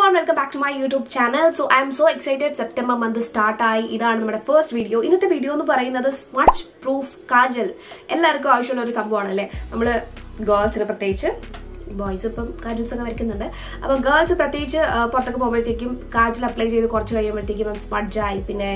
and welcome back to my YouTube channel so I am so excited September month start ആയി ഇതാണ് നമ്മുടെ first video ഇന്നത്തെ video എന്ന് പറയുന്നത് സ്മച്ച് പ്രൂഫ് കാജൽ എല്ലാവർക്കും ആവശ്യമുള്ള ഒരു സംഭവമാണ് അല്ലേ നമ്മള് ഗേൾസിന് പ്രത്യേകിച്ച് ബോയ്സ് ഇപ്പം കാജൽസ് ഒക്കെ വരയ്ക്കുന്നുണ്ട് അപ്പൊ ഗേൾസ് പ്രത്യേകിച്ച് ആ, പുറത്തൊക്കെ പോകുമ്പോഴത്തേക്കും കാജൽ അപ്ലൈ ചെയ്ത് കുറച്ച് കഴിയുമ്പോഴത്തേക്കും അത് സ്മഡ്ജായി പിന്നെ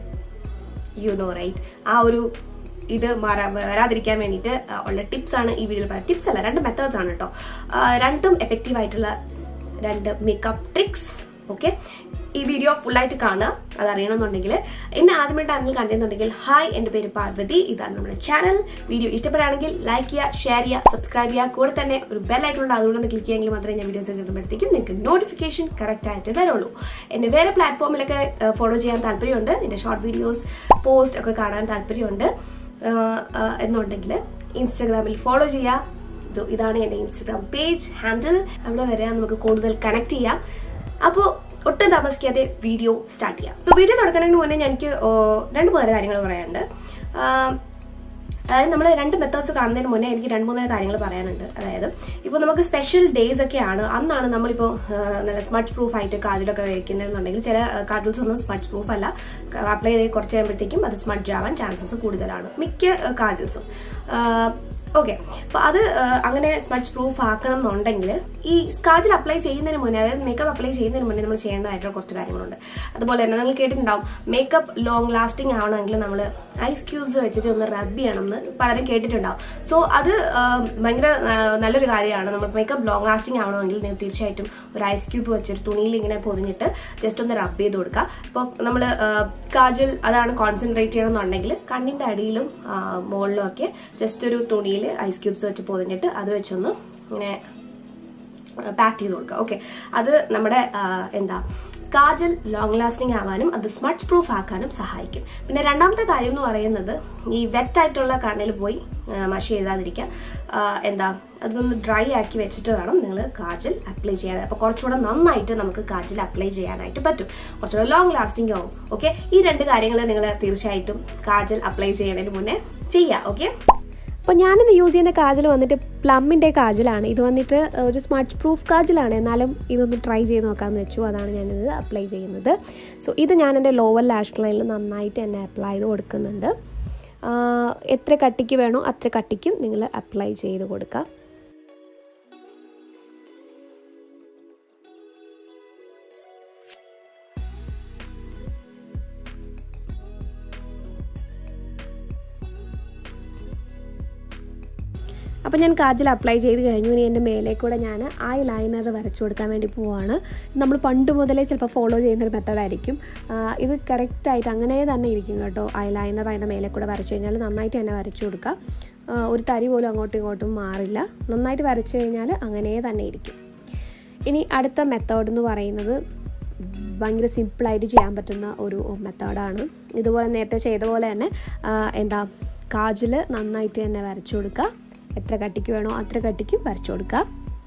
യു നോ റൈറ്റ് ആ ഒരു ഇത് മാറാ വരാതിരിക്കാൻ വേണ്ടിയിട്ട് ആ, ഉള്ള ടിപ്സ് ആണ് ഈ വീഡിയോയിൽ പറയാം ടിപ്സ് അല്ല രണ്ട് മെത്തേഡ്സ് ആണ് കേട്ടോ ആ, രണ്ടും എഫക്റ്റീവ് ആയിട്ടുള്ള രണ്ട് മേക്കപ്പ് ട്രിക്സ് ഓക്കെ ഈ വീഡിയോ ഫുൾ ആയിട്ട് കാണുക അത് അറിയണമെന്നുണ്ടെങ്കിൽ എന്നെ ആദ്യമായിട്ടാണെങ്കിൽ കണ്ടെന്നുണ്ടെങ്കിൽ ഹായ് എൻ്റെ പേര് പാർവതി ഇതാണ് നമ്മുടെ ചാനൽ വീഡിയോ ഇഷ്ടപ്പെടുകയാണെങ്കിൽ ലൈക്ക് ചെയ്യുക ഷെയർ ചെയ്യുക സബ്സ്ക്രൈബ് ചെയ്യുക കൂടെ തന്നെ ഒരു ബെൽ ഐക്കൺ അതുകൊണ്ട് ക്ലിക്ക് ചെയ്യുമെങ്കിൽ മാത്രമേ ഞാൻ വീഡിയോസ് കിട്ടുമ്പോഴത്തേക്കും നിങ്ങൾക്ക് നോട്ടിഫിക്കേഷൻ കറക്റ്റ് ആയിട്ട് വരുള്ളൂ എന്നെ വേറെ പ്ലാറ്റ്ഫോമിലൊക്കെ ഫോളോ ചെയ്യാൻ താല്പര്യമുണ്ട് എൻ്റെ ഷോർട്ട് വീഡിയോസ് പോസ്റ്റ് ഒക്കെ കാണാൻ താല്പര്യമുണ്ട് ആഹ് ആഹ് എന്നുണ്ടെങ്കിൽ ഇൻസ്റ്റാഗ്രാമിൽ ഫോളോ ചെയ്യുക ഇത് ഇതാണ് എൻ്റെ ഇൻസ്റ്റാഗ്രാം പേജ് ഹാൻഡിൽ അവിടെ വരെ നമുക്ക് കൂടുതൽ കണക്ട് ചെയ്യാം അപ്പോൾ ഒട്ടും താമസിക്കാതെ വീഡിയോ സ്റ്റാർട്ട് ചെയ്യാം അപ്പോൾ വീഡിയോ തുടങ്ങുന്നതിന് മുന്നേ എനിക്ക് ആഹ് രണ്ട് മൂന്ന് കാര്യങ്ങൾ പറയാനുണ്ട് ആഹ് അതായത് നമ്മൾ രണ്ട് മെത്തേഡ്സ് കാണുന്നതിന് മുന്നേ എനിക്ക് രണ്ട് മൂന്ന് കാര്യങ്ങൾ പറയാനുണ്ട് അതായത് ഇപ്പോൾ നമുക്ക് സ്പെഷ്യൽ ഡേയ്സ് ഒക്കെയാണ് അന്നാണ് നമ്മളിപ്പോൾ നല്ല സ്മച്ച് പ്രൂഫ് ആയിട്ട് കാജലൊക്കെ വയ്ക്കുന്നതെന്നുണ്ടെങ്കിൽ ചില കാജൽസ് ഒന്നും സ്മച്ച് പ്രൂഫ് അല്ല അപ്ലൈ ചെയ്ത് കുറച്ച് കഴിയുമ്പോഴത്തേക്കും അത് സ്മഡ്ജ് ആവാൻ ചാൻസസ് കൂടുതലാണ് മിക്ക കാജൽസും ഓക്കെ അപ്പൊ അത് ആ, അങ്ങനെ സ്മച്ച് പ്രൂഫ് ആക്കണം എന്നുണ്ടെങ്കിൽ ഈ കാജൽ അപ്ലൈ ചെയ്യുന്നതിന് മുന്നേ അതായത് മേക്കപ്പ് അപ്ലൈ ചെയ്യുന്നതിന് മുന്നേ നമ്മൾ ചെയ്യേണ്ടതായിട്ടുള്ള കുറച്ച് കാര്യങ്ങളുണ്ട് അതുപോലെ തന്നെ നിങ്ങൾ കേട്ടിട്ടുണ്ടാവും മേക്കപ്പ് ലോങ് ലാസ്റ്റിംഗ് ആവണമെങ്കിൽ നമ്മൾ ഐസ് ക്യൂബ്സ് വെച്ചിട്ട് ഒന്ന് റബ് ചെയ്യണം എന്ന് പലരും കേട്ടിട്ടുണ്ടാവും സോ അത് ആ, ഭയങ്കര ആ, നല്ലൊരു കാര്യമാണ് നമ്മൾ മേക്കപ്പ് ലോങ് ലാസ്റ്റിംഗ് ആവണമെങ്കിൽ നിങ്ങൾ തീർച്ചയായിട്ടും ഒരു ഐസ് ക്യൂബ് വെച്ചിട്ട് തുണിയിൽ ഇങ്ങനെ പൊതിഞ്ഞിട്ട് ജസ്റ്റ് ഒന്ന് റബ് ചെയ്ത് കൊടുക്കുക അപ്പോൾ നമ്മൾ കാജൽ അതാണ് കോൺസെൻട്രേറ്റ് ചെയ്യണമെന്നുണ്ടെങ്കിൽ കണ്ണിന്റെ അടിയിലും ആ, മുകളിലും ഒക്കെ ജസ്റ്റ് ഒരു തുണിയിൽ ഐസ് ക്യൂബ്സ് വെച്ച് പൊതിഞ്ഞിട്ട് അത് വെച്ചൊന്ന് ഇങ്ങനെ പാക്ക് ചെയ്ത് കൊടുക്കുക ഓക്കെ അത് നമ്മുടെ ആ, എന്താ കാജൽ ലോങ് ലാസ്റ്റിംഗ് ആവാനും അത് സ്മച്ച് പ്രൂഫ് ആക്കാനും സഹായിക്കും പിന്നെ രണ്ടാമത്തെ കാര്യം എന്ന് പറയുന്നത് ഈ വെറ്റ് ആയിട്ടുള്ള കണ്ണിൽ പോയി ആ, മഷി എഴുതാതിരിക്കുക ആ, എന്താ അതൊന്ന് ഡ്രൈ ആക്കി വെച്ചിട്ട് വേണം നിങ്ങൾ കാജൽ അപ്ലൈ ചെയ്യാൻ അപ്പോൾ കുറച്ചുകൂടെ നന്നായിട്ട് നമുക്ക് കാജൽ അപ്ലൈ ചെയ്യാനായിട്ട് പറ്റും കുറച്ചുകൂടെ ലോങ് ലാസ്റ്റിംഗ് ആവും ഓക്കെ ഈ രണ്ട് കാര്യങ്ങൾ നിങ്ങൾ തീർച്ചയായിട്ടും കാജൽ അപ്ലൈ ചെയ്യുന്നതിന് മുന്നേ ചെയ്യുക ഓക്കെ അപ്പോൾ ഞാനിന്ന് യൂസ് ചെയ്യുന്ന കാജൽ വന്നിട്ട് പ്ലമ്മിൻ്റെ കാജലാണ് ഇത് വന്നിട്ട് ഒരു സ്മച്ച് പ്രൂഫ് കാജലാണ് എന്നാലും ഇതൊന്ന് ട്രൈ ചെയ്ത് നോക്കാമെന്ന് വെച്ചു അതാണ് ഞാനിത് അപ്ലൈ ചെയ്യുന്നത് സോ ഇത് ഞാൻ എൻ്റെ ലോവർ ലാഷ് ലൈനിൽ നന്നായിട്ട് തന്നെ അപ്ലൈ ചെയ്ത് കൊടുക്കുന്നുണ്ട് ആഹ് എത്ര കട്ടിക്ക് വേണോ അത്ര കട്ടിക്കും നിങ്ങൾ അപ്ലൈ ചെയ്ത് കൊടുക്കുക അപ്പോൾ ഞാൻ കാജൽ അപ്ലൈ ചെയ്ത് കഴിഞ്ഞു ഇനി എൻ്റെ മേലെ കൂടെ ഞാൻ ഐ ലൈനർ വരച്ചു കൊടുക്കാൻ വേണ്ടി പോവാണ് നമ്മൾ പണ്ട് മുതലേ ചിലപ്പോൾ ഫോളോ ചെയ്യുന്നൊരു മെത്തഡായിരിക്കും ഇത് കറക്റ്റായിട്ട് അങ്ങനെ തന്നെ ഇരിക്കും കേട്ടോ ഐ ലൈനർ അതിൻ്റെ മേലെ കൂടെ വരച്ചു കഴിഞ്ഞാൽ നന്നായിട്ട് തന്നെ വരച്ചു കൊടുക്കുക ആ, ഒരു തരി പോലും അങ്ങോട്ടും ഇങ്ങോട്ടും മാറില്ല നന്നായിട്ട് വരച്ചു കഴിഞ്ഞാൽ അങ്ങനെ തന്നെ ഇരിക്കും ഇനി അടുത്ത മെത്തേഡ് എന്ന് പറയുന്നത് ഭയങ്കര സിമ്പിളായിട്ട് ചെയ്യാൻ പറ്റുന്ന ഒരു മെത്തേഡാണ് ഇതുപോലെ നേരത്തെ ചെയ്ത പോലെ തന്നെ ആ, എന്താ കാജിൽ നന്നായിട്ട് തന്നെ വരച്ചു കൊടുക്കുക എത്ര കട്ടിക്ക് വേണോ അത്ര കട്ടിക്ക് വരച്ചു കൊടുക്കുക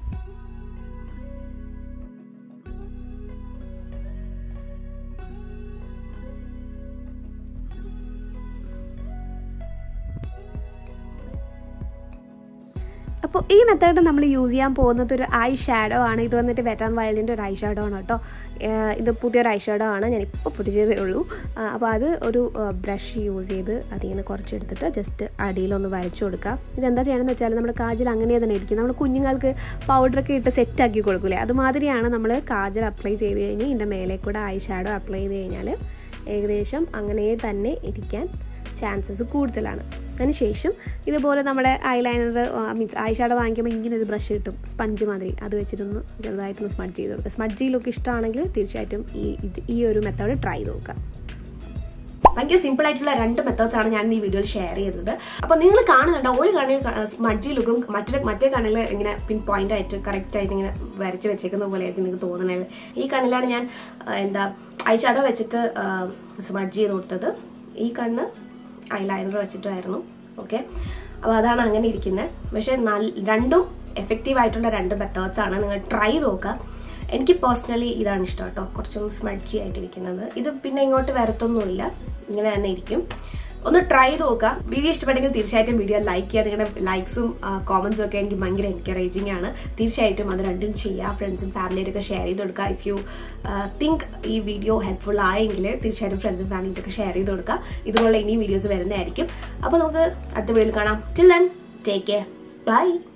അപ്പോൾ ഈ മെത്തേഡ് നമ്മൾ യൂസ് ചെയ്യാൻ പോകുന്നത് ഒരു ഐ ഷാഡോ ആണ് ഇത് വന്നിട്ട് വെറ്റ് ആൻഡ് വയലിൻ്റെ ഒരു ഐ ഷാഡോ ആണ് കേട്ടോ ഏഹ് ഇത് പുതിയൊരു ഐ ഷാഡോ ആണ് ഞാൻ ഇപ്പോൾ പൊട്ടിച്ചതേ ഉള്ളൂ ആ, അപ്പോൾ അത് ഒരു ബ്രഷ് യൂസ് ചെയ്ത് അതിൽ നിന്ന് കുറച്ചെടുത്തിട്ട് ജസ്റ്റ് അടിയിലൊന്ന് വരച്ചു കൊടുക്കുക ഇതെന്താ ചെയ്യണമെന്ന് വെച്ചാൽ നമ്മുടെ കാജൽ അങ്ങനെ തന്നെ ഇരിക്കും നമ്മൾ കുഞ്ഞുങ്ങൾക്ക് പൗഡറൊക്കെ ഇട്ട് സെറ്റ് ആക്കി കൊടുക്കില്ലേ അതുമാതിരിയാണ് നമ്മൾ കാജൽ അപ്ലൈ ചെയ്ത് കഴിഞ്ഞ് ഇതിൻ്റെ മേലെ കൂടെ ഐ ഷാഡോ അപ്ലൈ ചെയ്ത് കഴിഞ്ഞാൽ ഏകദേശം അങ്ങനെ തന്നെ ഇരിക്കാൻ ചാൻസസ് കൂടുതലാണ് അതിനുശേഷം ഇതുപോലെ നമ്മുടെ ഐലൈനർ മീൻസ് ഐ ഷാഡോ വാങ്ങിക്കുമ്പോൾ ഇങ്ങനെ ഒരു ബ്രഷ് കിട്ടും സ്പഞ്ച് മാതിരി അത് വെച്ചിട്ടൊന്ന് ചെറുതായിട്ടൊന്ന് സ്മഡ്ജ് ചെയ്ത് കൊടുക്കുക സ്മഡ്ജി ലുക്ക് ഇഷ്ടമാണെങ്കിൽ തീർച്ചയായിട്ടും ഈ ഇത് ഈ ഒരു മെത്തേഡ് ട്രൈ ചെയ്ത് നോക്കുക ഭയങ്കര സിമ്പിൾ ആയിട്ടുള്ള രണ്ട് മെത്തേഡ്സ് ആണ് ഞാൻ ഈ വീഡിയോയിൽ ഷെയർ ചെയ്തത് അപ്പൊ നിങ്ങൾ കാണുന്നുണ്ട് ഒരു കണ്ണിൽ സ്മഡ്ജി ലുക്കും മറ്റേ മറ്റേ കണ്ണിൽ ഇങ്ങനെ പിൻ പോയിന്റ് ആയിട്ട് കറക്റ്റ് ആയിട്ട് ഇങ്ങനെ വരച്ച് വെച്ചേക്കുന്ന പോലെ ആയിരിക്കും നിങ്ങൾക്ക് തോന്നുന്നത് ഈ കണ്ണിലാണ് ഞാൻ ആ, എന്താ ഐ ഷാഡോ വെച്ചിട്ട് സ്മഡ്ജ് ചെയ്ത് കൊടുത്തത് ഈ കണ്ണ് ഐ ലൈനർ വെച്ചിട്ടായിരുന്നു ഓക്കെ അപ്പോൾ അതാണ് അങ്ങനെ ഇരിക്കുന്നത് പക്ഷെ നല്ല രണ്ടും എഫക്റ്റീവ് ആയിട്ടുള്ള രണ്ട് മെത്തേഡ്സ് ആണ് നിങ്ങൾ ട്രൈ നോക്കുക എനിക്ക് പേഴ്സണലി ഇതാണ് ഇഷ്ടം കേട്ടോ കുറച്ചും സ്മഡ്ജി ആയിട്ടിരിക്കുന്നത് ഇത് പിന്നെ ഇങ്ങോട്ട് വരത്തൊന്നുമില്ല ഇങ്ങനെ തന്നെ ഇരിക്കും ഒന്ന് ട്രൈ ചെയ്ത് നോക്കാം വീഡിയോ ഇഷ്ടപ്പെട്ടെങ്കിൽ തീർച്ചയായിട്ടും വീഡിയോ ലൈക്ക് ചെയ്യുക നിങ്ങളുടെ ലൈക്സും കോമന്റ്സും ഒക്കെ എനിക്ക് ഭയങ്കര എൻകറേജിങ് ആണ് തീർച്ചയായിട്ടും അത് രണ്ടും ചെയ്യുക ഫ്രണ്ട്സും ഫാമിലിയിലൊക്കെ ഷെയർ ചെയ്ത് കൊടുക്കുക ഇഫ് യു തിങ്ക് ഈ വീഡിയോ ഹെൽപ്ഫുൾ ആയെങ്കിൽ തീർച്ചയായിട്ടും ഫ്രണ്ട്സും ഫാമിലിയിലൊക്കെ ഷെയർ ചെയ്ത് കൊടുക്കുക ഇതുപോലെ ഇനിയും വീഡിയോസ് വരുന്നതായിരിക്കും അപ്പോൾ നമുക്ക് അടുത്ത വീഡിയോയിൽ കാണാം till then take care by